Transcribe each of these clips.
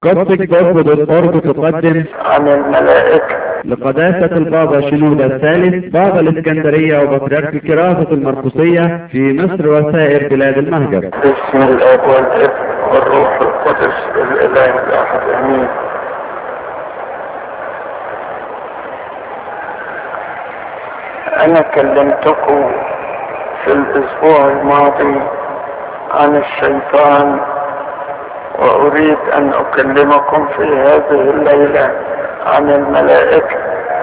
قصة جذب الأرض تقدم عن الملائكة لقداسة البابا شنودة الثالث بابا الإسكندرية وبطريرك كراسة المرقسية في مصر وسائر بلاد المهجر باسم الاب والابن والروح القدس الاله الاحد امين انا كلمتكم في الاسبوع الماضي عن الشيطان واريد ان اكلمكم في هذه الليله عن الملائكه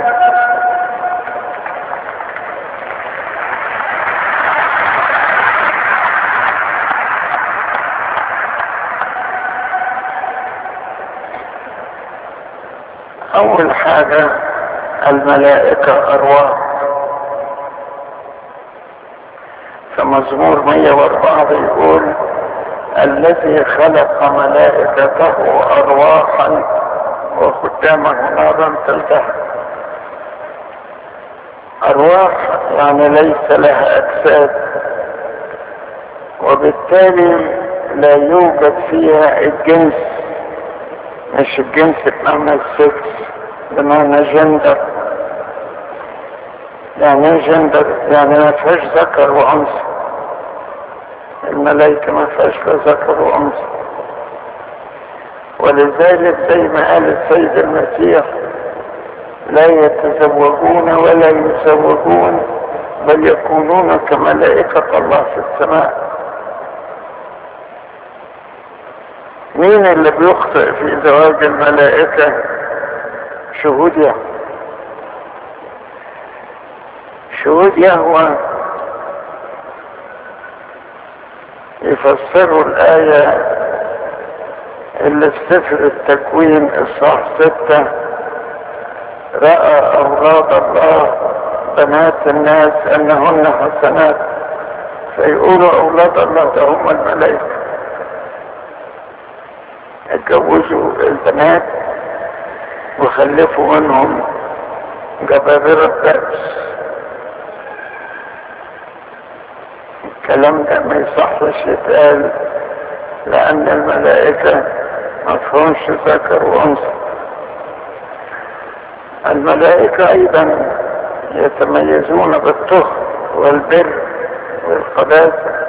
اول حاجه الملائكه ارواح فمزمور 104 بيقول الذي خلق ملائكته ارواحا وختامه نارا تلتهب ارواح يعني ليس لها اجساد وبالتالي لا يوجد فيها الجنس مش الجنس بمعنى السكس بمعنى جندر يعني ايه جندر يعني ما فيهاش ذكر وانثى الملائكة ما فيهاش لا ذكر وانثى ولذلك زي ما قال السيد المسيح لا يتزوجون ولا يزوجون بل يكونون كملائكة الله في السماء مين اللي بيخطئ في زواج الملائكة شهود يهوى شهود يهوى يفسروا الآية اللي في سفر التكوين إصحاح ستة رأى أولاد الله بنات الناس أنهن حسنات فيقولوا أولاد الله ده هم الملائكة اتجوزوا البنات وخلفوا منهم جبابرة بأس الكلام ده ما يصحش يتقال لأن الملائكة ما فيهمش ذكر وأنثى الملائكة أيضا يتميزون بالطهر والبر والقداسة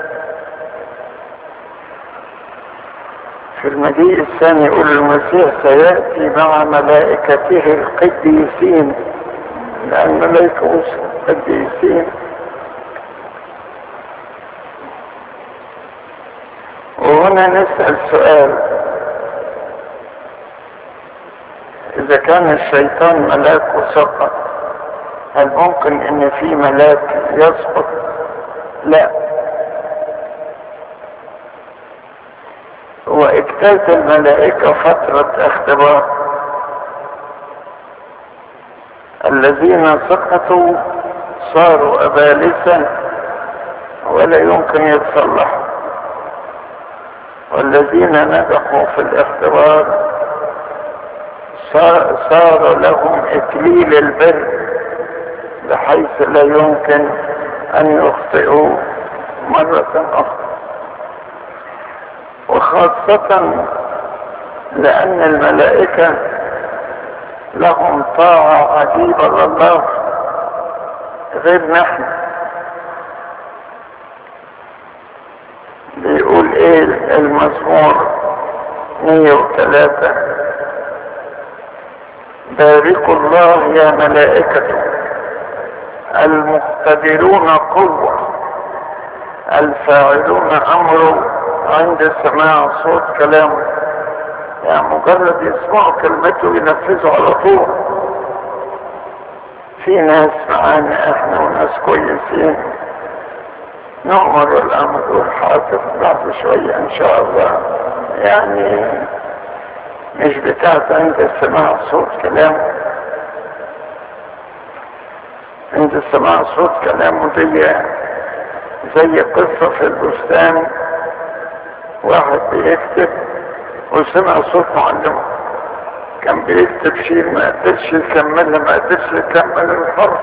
في المجيء الثاني يقول المسيح سيأتي مع ملائكته القديسين لأن ملائكة قديسين وهنا نسأل سؤال إذا كان الشيطان ملاك وسقط هل ممكن إن في ملاك يسقط؟ لا هو اجتاز الملائكة فترة اختبار الذين سقطوا صاروا أبالسة ولا يمكن يتصلحوا والذين نجحوا في الاختبار صار لهم اكليل البر بحيث لا يمكن ان يخطئوا مرة اخرى وخاصة لان الملائكة لهم طاعة عجيبة لله غير نحن بيقول ايه المزمور 103 باركوا الله يا ملائكته المقتدرون قوة الفاعلون امره عند سماع صوت كلامه يعني مجرد يسمعوا كلمته ينفذوا على طول في ناس معانا احنا وناس كويسين نؤمر الامر والحاضر بعد شوية ان شاء الله يعني مش بتاعت عند سماع صوت كلامه عند سماع صوت كلامه دي زي قصة في البستان واحد بيكتب وسمع صوت معلمه كان بيكتب شيء ما قدرش يكملها ما قدرش يكمل الحرف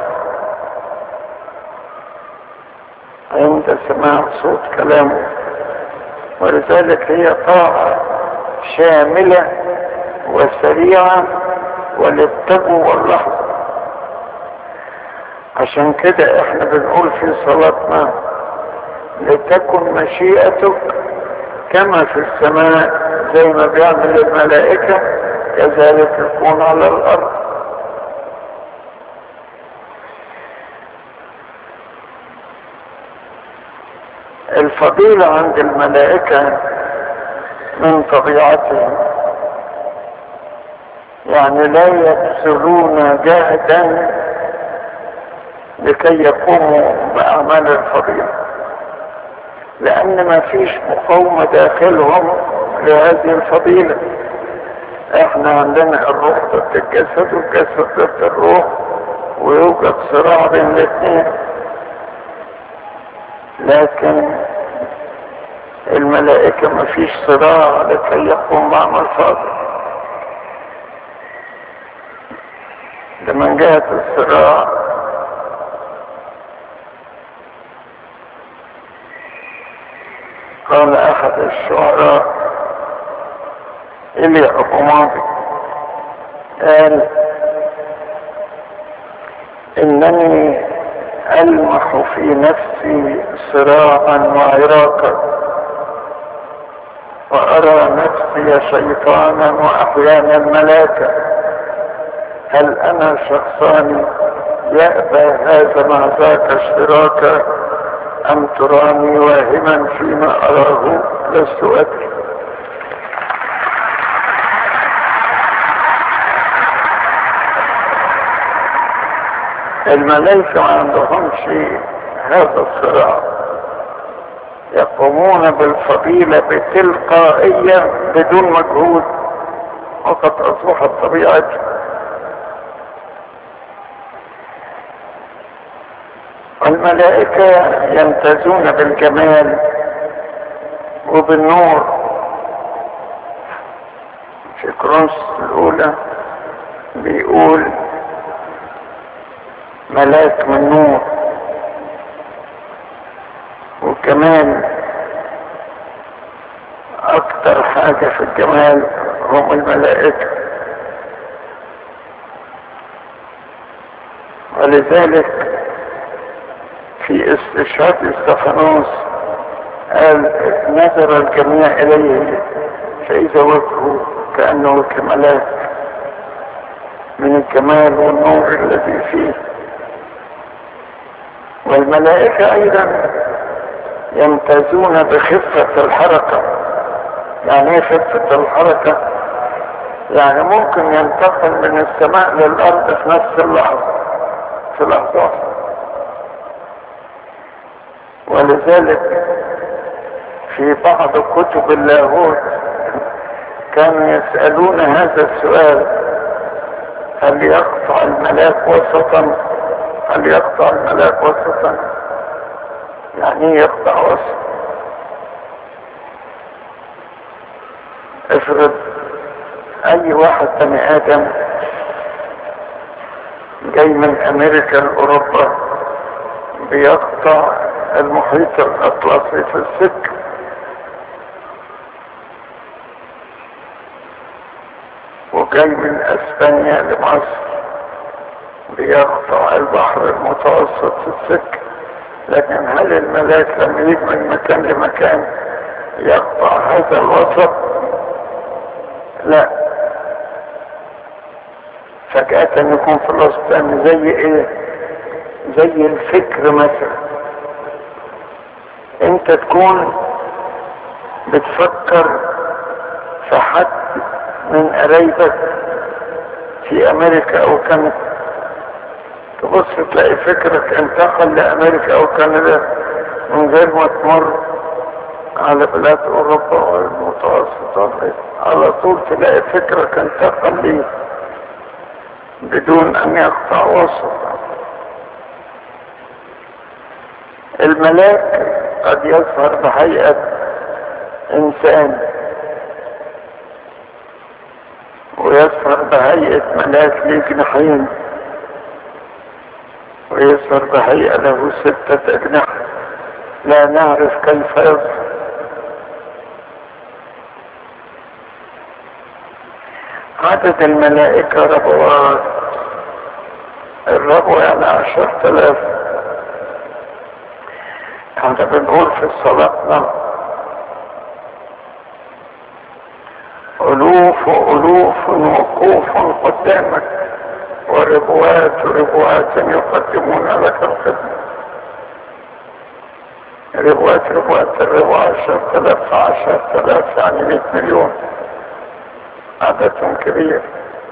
عند سماع صوت كلامه ولذلك هي طاعة شاملة وسريعة وللتو واللحظة عشان كده احنا بنقول في صلاتنا لتكن مشيئتك كما في السماء زي ما بيعمل الملائكة كذلك يكون على الأرض الفضيلة عند الملائكة من طبيعتهم يعني لا يبذلون جهدا لكي يقوموا بأعمال الفضيلة لأن ما فيش مقاومة داخلهم لهذه الفضيلة احنا عندنا الروح ضد الجسد والجسد ضد الروح ويوجد صراع بين الاثنين لكن الملائكة ما فيش صراع لكي يقوم بعمل فاضل لمن جهة الصراع قال احد الشعراء الي ابو ماضي قال انني المح في نفسي صراعا وعراقا وارى نفسي شيطانا واحيانا ملاكا هل انا شخصان يأبى هذا مع ذاك اشتراكا ام تراني واهما فيما اراه لست ادري الملائكة ما عندهمش هذا الصراع يقومون بالفضيلة بتلقائية بدون مجهود وقد أصبحت طبيعتهم الملائكة يمتازون بالجمال وبالنور في كرونس الأولى بيقول ملاك من نور وكمان اكتر حاجة في الجمال هم الملائكة ولذلك في استشهاد استفانوس قال نظر الجميع اليه فاذا وجهه كانه كملاك من الجمال والنور الذي فيه والملائكة ايضا يمتازون بخفة الحركة يعني ايه خفة الحركة يعني ممكن ينتقل من السماء للارض في نفس اللحظة في لحظات ولذلك في بعض كتب اللاهوت كانوا يسألون هذا السؤال هل يقطع الملاك وسطا هل يقطع الملاك وسطا يعني ايه يقطع وسط افرض اي واحد بني ادم جاي من امريكا لاوروبا بيقطع المحيط الاطلسي في السكه وجاي من اسبانيا لمصر بيقطع البحر المتوسط في السكه لكن هل الملاك لما يجي من مكان لمكان يقطع هذا الوسط لا فجأة يكون في الوسط زي ايه زي الفكر مثلا انت تكون بتفكر في حد من قرايبك في امريكا او كندا تبص تلاقي فكرك انتقل لامريكا او كندا من غير ما تمر على بلاد اوروبا والمتوسط على طول تلاقي فكرك انتقل ليه بدون ان يقطع وسط الملاك قد يظهر بهيئة انسان ويظهر بهيئة ملاك ليه جناحين ويظهر بهيئة له ستة أجنحة لا نعرف كيف يظهر عدد الملائكة ربوات الربو يعني عشر تلاف احنا بنقول في الصلاة ألوف وألوف وقوف قدامك وربوات ربوات يقدمون لك الخدمة ربوات ربوات الربو عشر تلاف عشر تلاف يعني مئة مليون عدد كبير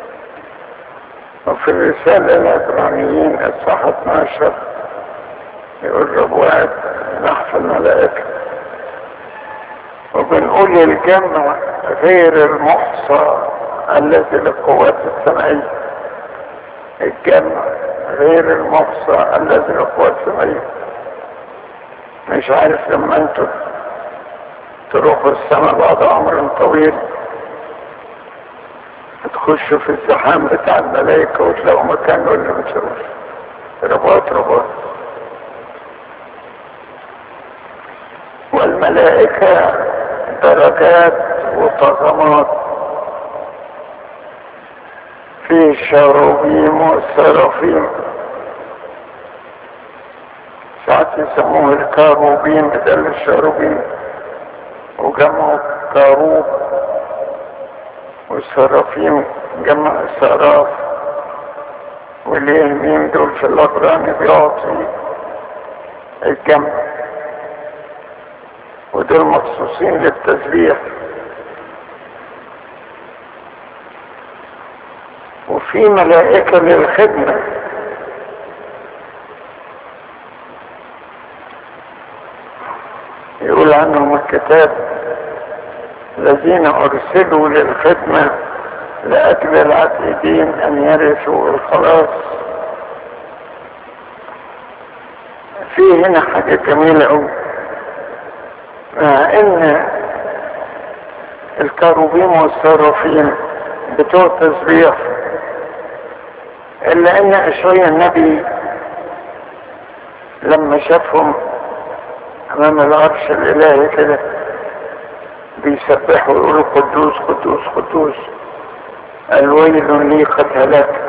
وفي الرسالة العبرانيين الصح 12 يقول ربوات نحف الملائكة وبنقول الجمع غير المحصى الذي للقوات السمعية الجمع غير المحصى الذي للقوات السمعية مش عارف لما انتوا تروحوا السماء بعد عمر طويل تخشوا في الزحام بتاع الملائكة وتلاقوا مكان ولا ما تشوفش رباط رباط والملائكة درجات وطغمات في شروبيم وسرافيم ساعات يسموه الكاروبين بدل الشروبيم وجمعوا كاروب والسرافيم جمع سراف واليمين دول في الأقران بيعطي الجمع ودول مخصوصين للتسبيح وفي ملائكة للخدمة يقول عنهم الكتاب الذين أرسلوا للخدمة لأجل العتيدين أن يرثوا الخلاص في هنا حاجة جميلة أوي مع إن الكروبيم والصرافين بتوع تسبيح إلا إن أشعيا النبي لما شافهم أمام العرش الإلهي كده بيسبحوا ويقولوا قدوس قدوس قدوس الويل لي قد هلك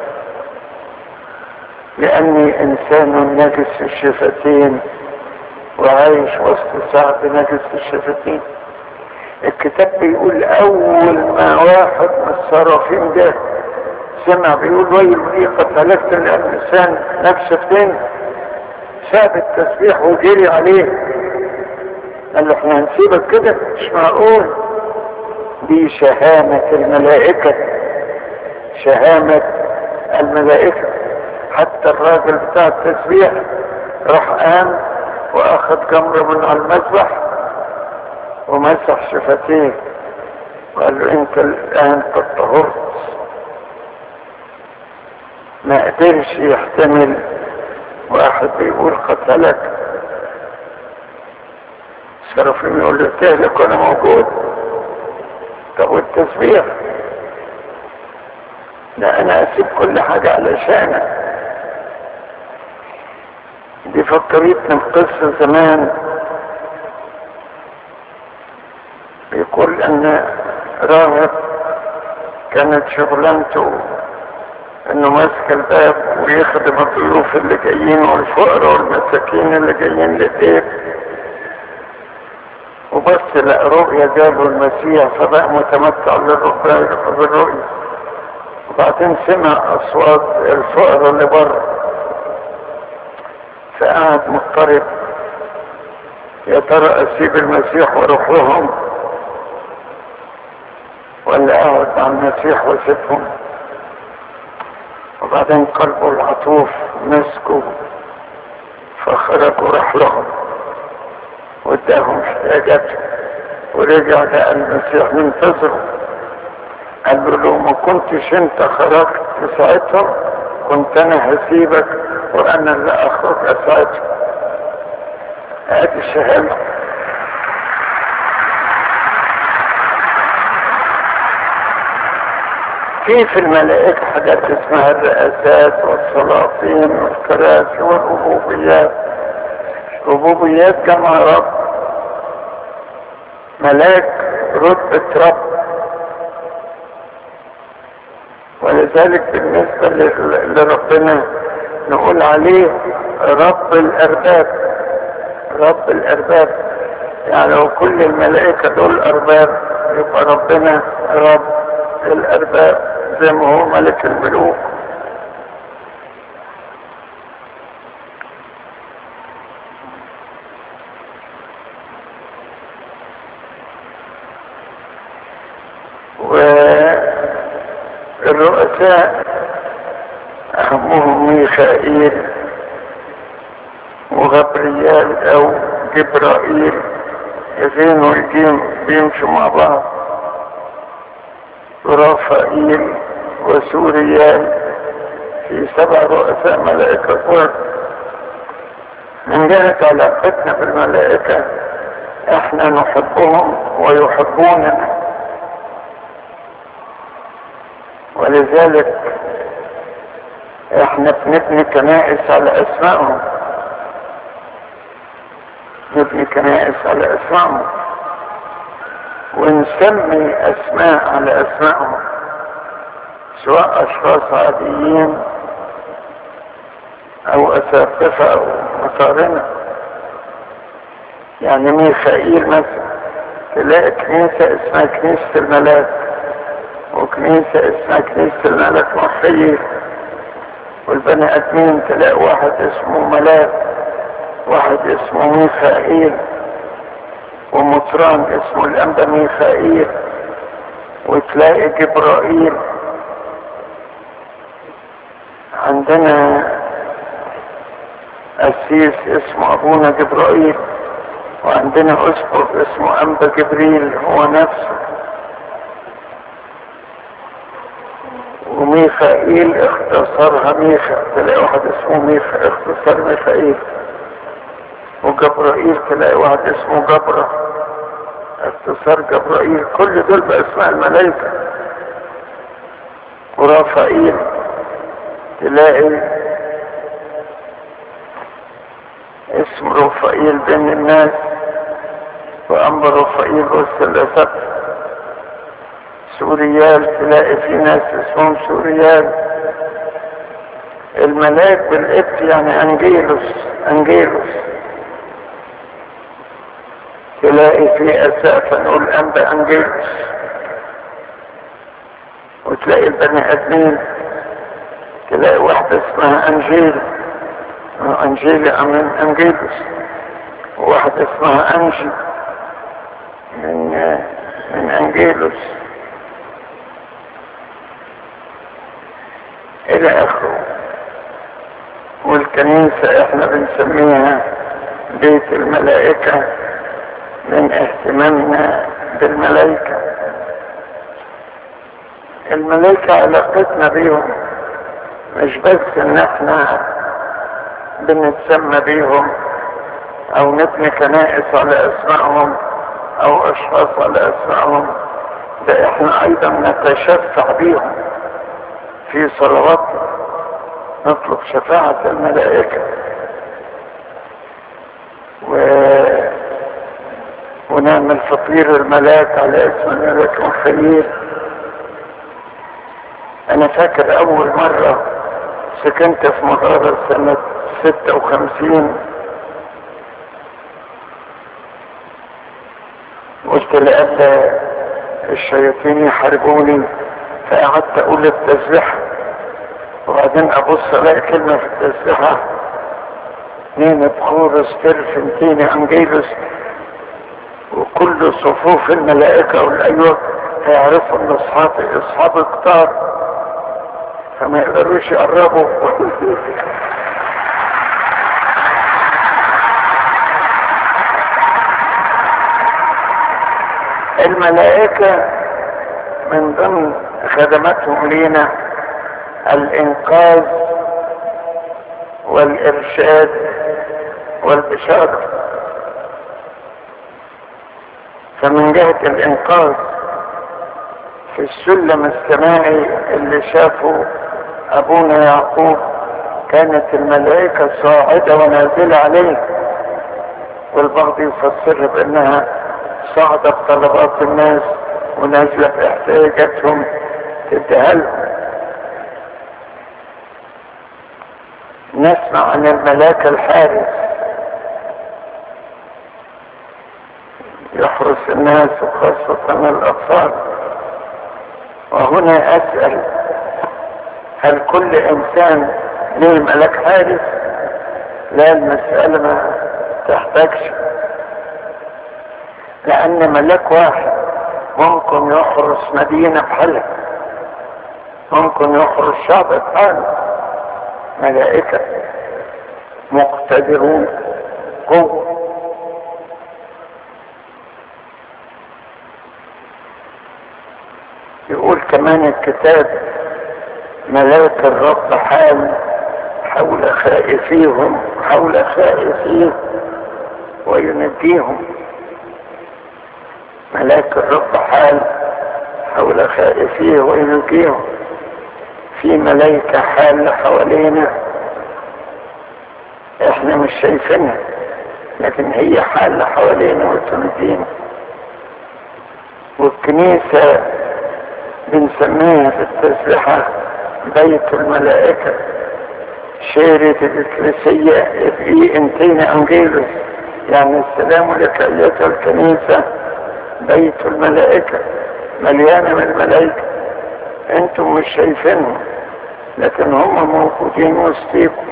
لأني إنسان نجس الشفتين وعايش وسط شعب نجس الشفتين الكتاب بيقول أول ما واحد من الصرافين ده سمع بيقول ويل لي قد هلكت لأن إنسان نجس شفتين ساب التسبيح وجري عليه قال له احنا هنسيبك كده مش معقول دي شهامة الملائكة شهامة الملائكة حتى الراجل بتاع التسبيح راح قام واخد جمر من على المذبح ومسح شفتيه وقال له انت الان قد طهرت ما قدرش يحتمل واحد بيقول قتلك سرفين يقول له تهلك وانا موجود طب والتسبيح لا انا اسيب كل حاجة علشانك دي فكرتني بقصة زمان يقول ان راهب كانت شغلانته انه ماسك الباب ويخدم الضيوف اللي جايين والفقراء والمساكين اللي جايين للبيت وبس لقى رؤية جابوا المسيح فبقى متمتع بالرؤية وبعدين سمع اصوات الفقراء اللي بره فقعد مضطرب يا ترى اسيب المسيح واروح لهم ولا اقعد مع المسيح واسيبهم وبعدين قلبه العطوف مسكه فخرج وراح لهم واداهم احتياجاتهم ورجع لقى المسيح منتظره قال له لو ما كنتش انت خرجت تساعدهم كنت انا هسيبك وانا اللي اخرج اساعدهم ادي الشهاده في في الملائكة حاجات اسمها الرئاسات والسلاطين والكراسي والربوبيات ربوبيات جمع رب ملاك رتبة رب ولذلك بالنسبة لل- لربنا نقول عليه رب الأرباب رب الأرباب يعني لو كل الملائكة دول أرباب يبقى ربنا رب الأرباب زي ما هو ملك الملوك والرؤساء أهمهم ميخائيل وغبريال أو جبرائيل الغين والجيم بيمشوا مع بعض ورافائيل وسوريال في سبع رؤساء ملائكة كبار من جهة علاقتنا بالملائكة احنا نحبهم ويحبوننا ولذلك احنا بنبني كنائس على اسمائهم نبني كنائس على اسمائهم ونسمي اسماء على اسمائهم سواء اشخاص عاديين او اساقفة او مقارنة يعني ميخائيل مثلا تلاقي كنيسة اسمها كنيسة الملاك وكنيسة اسمها كنيسة الملك محيي والبني ادمين تلاقي واحد اسمه ملاك واحد اسمه ميخائيل ومطران اسمه الانبا ميخائيل وتلاقي جبرائيل عندنا قسيس اسمه ابونا جبرائيل وعندنا اسقف اسمه انبا جبريل هو نفسه وميخائيل اختصرها ميخا تلاقي واحد اسمه ميخا اختصار ميخائيل وجبرائيل تلاقي واحد اسمه جبرة اختصار جبرائيل كل دول باسماء الملائكة ورافائيل تلاقي اسم رفائيل بين الناس وأمر رفائيل وسط الأسد سوريال تلاقي في ناس اسمهم سوريال الملاك بالإبت يعني أنجيلوس أنجيلوس تلاقي في أسافة نقول أنبا أنجيلوس وتلاقي البني آدمين تلاقي واحدة اسمها أنجيل أنجيلا من أنجيلوس وواحدة اسمها أنجي من من أنجيلوس إلى آخره والكنيسة إحنا بنسميها بيت الملائكة من اهتمامنا بالملائكة الملائكة علاقتنا بيهم مش بس ان احنا بنتسمى بيهم او نبني كنائس على اسمائهم او اشخاص على اسمائهم ده احنا ايضا نتشفع بيهم في صلواتنا نطلب شفاعة الملائكة و... ونعمل فطير الملاك على اسم الملك الخليل انا فاكر اول مرة سكنت في مغارة سنة ستة وخمسين قلت لألا الشياطين يحاربوني فقعدت اقول التسبيحة وبعدين ابص الاقي كلمة في التسبيحة نين بخورس ترفنتيني انجيلوس وكل صفوف الملائكة والايوة هيعرفوا ان اصحابي اصحابي كتار فما يقدروش يقربوا الملائكة من ضمن خدماتهم لينا الانقاذ والارشاد والبشارة فمن جهة الانقاذ في السلم السماعي اللي شافه ابونا يعقوب كانت الملائكة صاعدة ونازلة عليه والبعض يفسرها بانها صاعدة بطلبات الناس ونازلة باحتياجاتهم تديها لهم نسمع عن الملاك الحارس يحرس الناس وخاصة الأطفال وهنا أسأل هل كل إنسان له ملاك حارس؟ لا المسألة ما تحتاجش لأن ملاك واحد ممكن يحرس مدينة بحالها ممكن يحرس شعب بحاله ملائكة مقتدرون قوة يقول كمان الكتاب ملاك الرب حال حول خائفيهم حول خائفيه وينجيهم ملاك الرب حال حول خائفيه وينجيهم في ملائكة حال حوالينا احنا مش شايفينها لكن هي حال حوالينا وتنجينا والكنيسة بنسميها في التسبيحة بيت الملائكة شيرة الإكليسية في انتينا أنجيلوس يعني السلام لك أيتها الكنيسة بيت الملائكة مليانة من الملائكة انتم مش شايفينهم لكن هم موجودين وسطيكم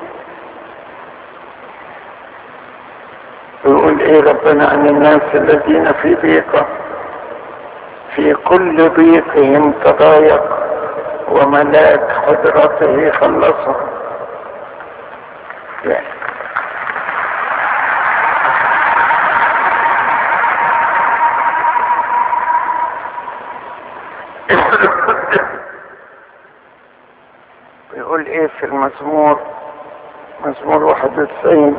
يقول ايه ربنا عن الناس الذين في ضيقة في كل ضيقهم تضايق وملاك حضرته خلصهم يعني يقول ايه في المزمور مزمور 91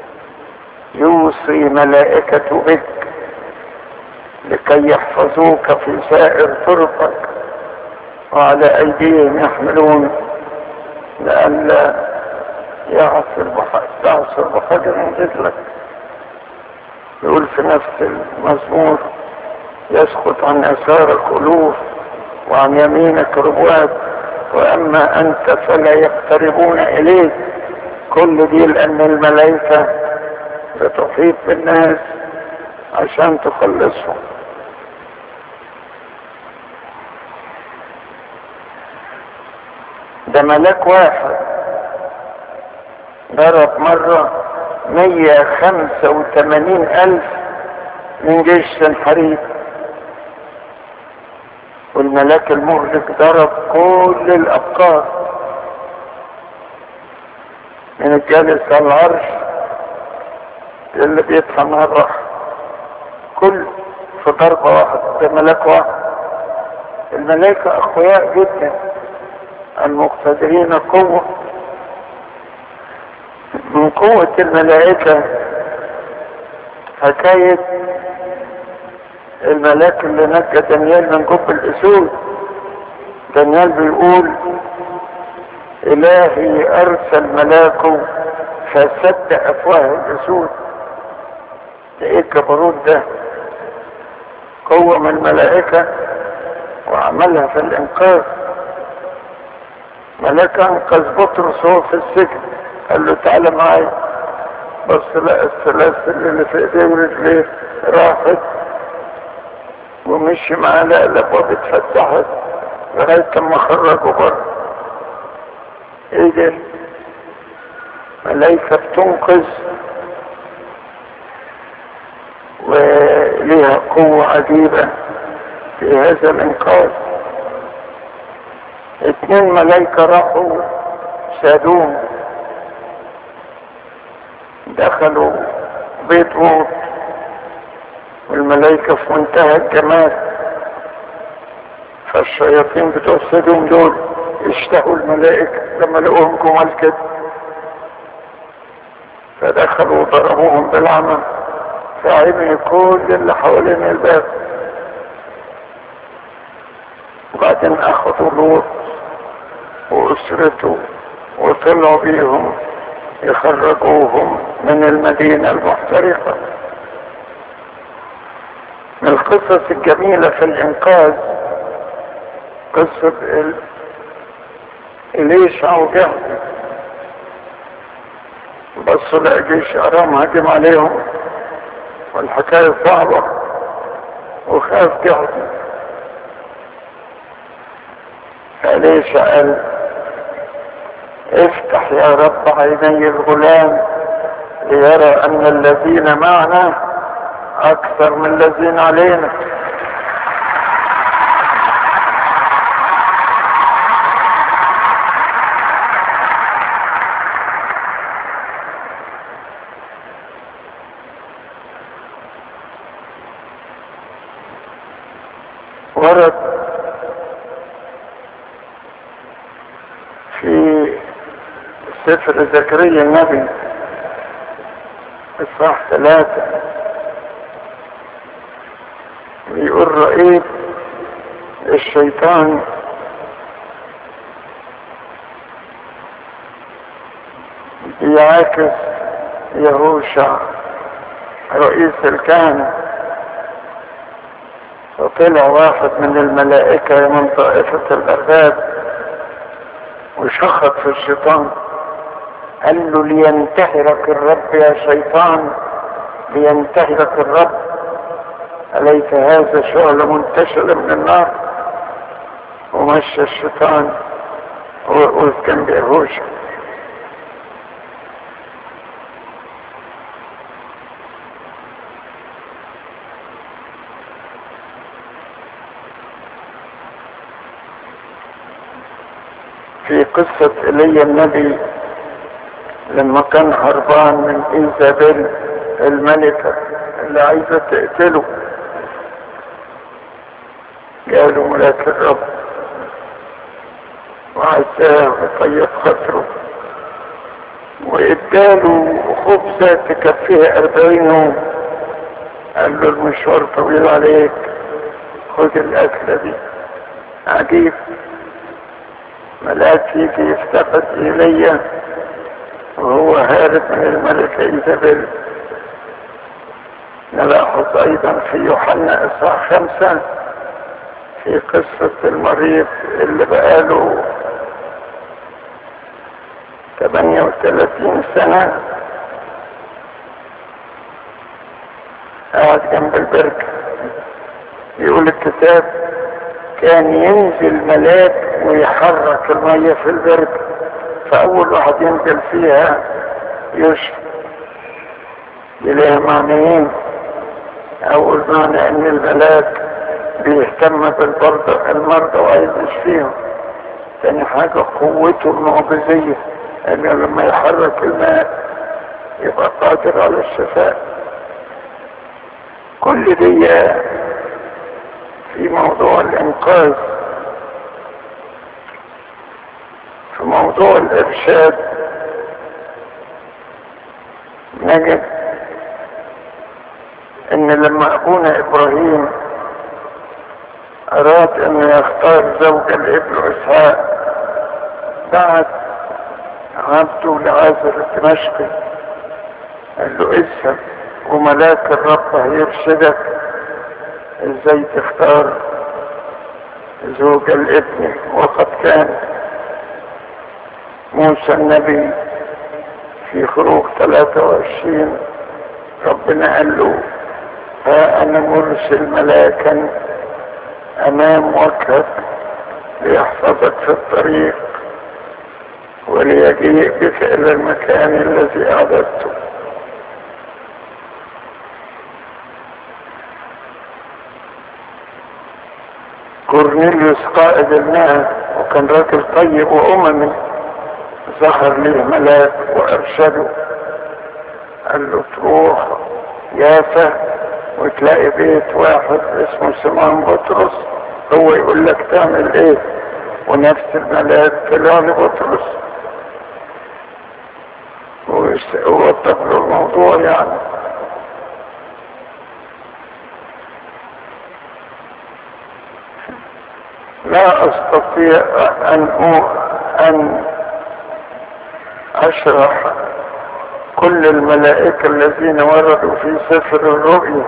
يوصي ملائكة بك لكي يحفظوك في سائر طرقك وعلى ايديهم يحملون لئلا يعصر بحجر تعصر بحجر من رجلك يقول في نفس المزمور يسقط عن يسارك ألوف وعن يمينك ربوات وأما أنت فلا يقتربون إليك كل دي لأن الملائكة بتحيط بالناس عشان تخلصهم ده ملاك واحد ضرب مرة مية خمسة وثمانين ألف من جيش سنحريب والملاك المهلك ضرب كل الأبقار من الجالس على العرش اللي بيطحن الرح كل في ضربة واحدة ده ملاك واحد الملائكة أقوياء جدا المقتدرين قوة من قوة الملائكة حكاية الملاك اللي نجى دانيال من جب الاسود دانيال بيقول الهي ارسل ملاكه فسد افواه الاسود ده ايه الجبروت ده قوة من الملائكة وعملها في الانقاذ ملاك انقذ بطرس وهو في السجن قال له تعالى معايا بس لا السلاسل اللي في ايديه ورجليه راحت ومشي معاه لا الابواب اتفتحت لغايه لما خرجوا بره ايه ده ملايكه بتنقذ وليها قوه عجيبه في هذا الانقاذ اتنين ملايكه راحوا سادوم دخلوا بيت لوط والملائكة في منتهى الجمال فالشياطين بتوع السدوم دول اشتهوا الملائكة لما لقوهم جمال كده فدخلوا وضربوهم بالعمى فعمي كل اللي حوالين الباب وبعدين اخذوا لوط واسرته وطلعوا بيهم يخرجوهم من المدينة المحترقة من القصص الجميلة في الإنقاذ قصة ال... إليشع وجهل بصوا لقى جيش ارام هجم عليهم والحكاية صعبة وخاف جهدي فليش قال افتح يا رب عيني الغلام ليرى ان الذين معنا اكثر من الذين علينا ورد في سفر زكريا النبي اصحاح ثلاثة بيقول رأيت الشيطان بيعاكس يهوشع رئيس الكهنة فطلع واحد من الملائكة من طائفة الأرباب وشخط في الشيطان قال له لينتهرك الرب يا شيطان لينتهرك الرب أليس هذا شعل منتشر من النار ومشى الشيطان ووقف جنب يهوشع في قصة ايليا النبي لما كان هربان من ايزابيل الملكة اللي عايزة تقتله قالوا ملاك الرب وعزاه وطيب خاطره واداله خبزة تكفيه أربعين يوم قال له المشوار طويل عليك خد الأكلة دي عجيب ملاك يجي يفتقد إلي وهو هارب من الملكة إيزابيل نلاحظ أيضا في يوحنا إصحاح خمسة في قصة المريض اللي بقاله 38 سنة قاعد جنب البركة يقول الكتاب كان ينزل ملاك ويحرك المية في البركة فأول واحد ينزل فيها يشفى إليها معنيين أول معنى أن الملاك بيهتم بالمرضى المرضى وعايز يشفيهم تاني حاجة قوته المعجزية أنه لما يحرك الماء يبقى قادر على الشفاء كل دي في موضوع الإنقاذ في موضوع الإرشاد نجد ان لما ابونا ابراهيم اراد انه يختار زوجة لابن اسحاق بعت عبده لعازر الدمشقي قال له اذهب وملاك الرب هيرشدك ازاي تختار زوجة لابنك وقد كان موسى النبي في خروج 23 ربنا قال له ها انا مرسل ملاكا امام وجهك ليحفظك في الطريق وليجيء بك الى المكان الذي اعددته كورنيليوس قائد الماء وكان راجل طيب واممي ظهر ليه ملاك وارشده قال له تروح يافا وتلاقي بيت واحد اسمه سمعان بطرس هو يقول لك تعمل ايه ونفس الملاك طلع لبطرس ووضح له الموضوع يعني لا استطيع ان ان اشرح كل الملائكة الذين وردوا في سفر الرؤيا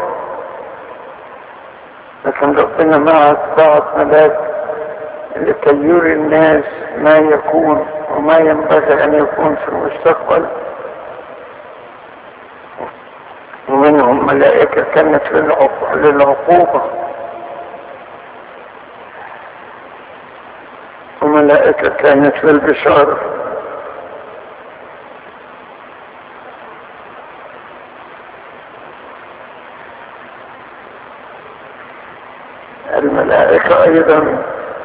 لكن ربنا معك بعض ملاك لكي يري الناس ما يكون وما ينبغي ان يكون في المستقبل وملائكة كانت للعق- للعقوبة وملائكة كانت للبشارة الملائكة أيضا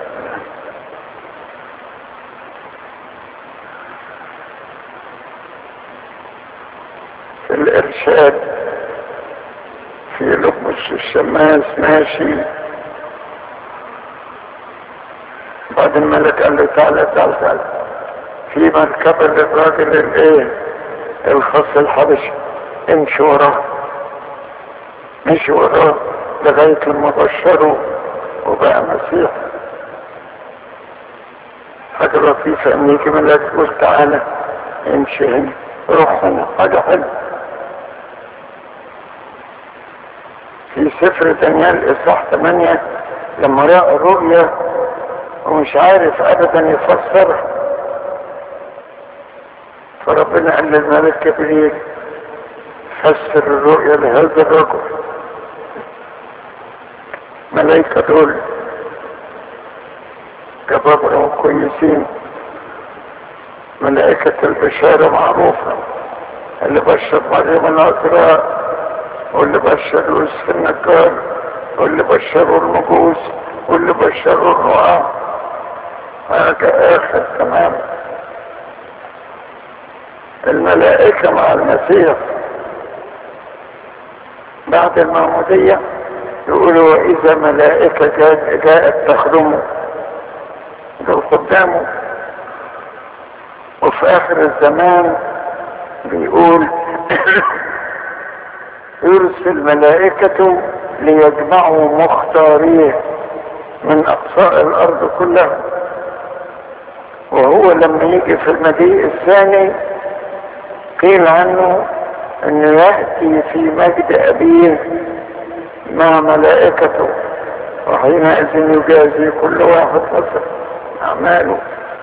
في الإرشاد في لبس الشماس ماشي بعد الملك قال له تعالى تعالى تعالى في مركبة للراجل الايه الخاص الحبشي امشي وراه مشي وراه لغاية لما بشره وبقى مسيح حاجة لطيفة ان يجي ملاك يقول تعالى امشي هنا روح هنا حاجة حلوة في سفر دانيال اصحاح 8 لما رأى الرؤيا ومش عارف ابدا يفسرها فربنا قال للملك جبريل فسر الرؤيا لهذا الرجل ملائكة دول كبابرة وكويسين ملائكة البشارة معروفة اللي بشر مريم العذراء واللي بشر يوسف النجار واللي بشروا المجوس واللي بشروا الرعاة هذا آخر تمام الملائكة مع المسيح بعد المعمودية يقولوا وإذا ملائكة جاءت, جاءت تخدمه دول قدامه وفي آخر الزمان بيقول يرسل ملائكته ليجمعوا مختاريه من أقصاء الأرض كلها وهو لما يجي في المجيء الثاني قيل عنه انه يأتي في مجد أبيه مع ملائكته وحينئذ يجازي كل واحد حسب أعماله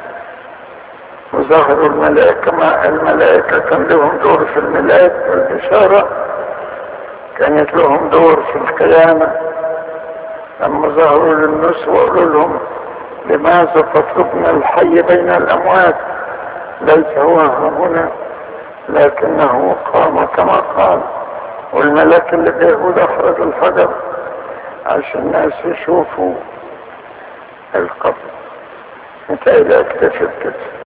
وظهروا الملائكة مع الملائكة كان لهم دور في الميلاد والبشارة كانت لهم دور في القيامة لما ظهروا للناس وقالوا لهم لماذا تطلبنا الحي بين الأموات ليس هو هنا لكنه قام كما قال والملاك اللي بيهود أخرج الحجر عشان الناس يشوفوا القبر انت إذا اكتشف كده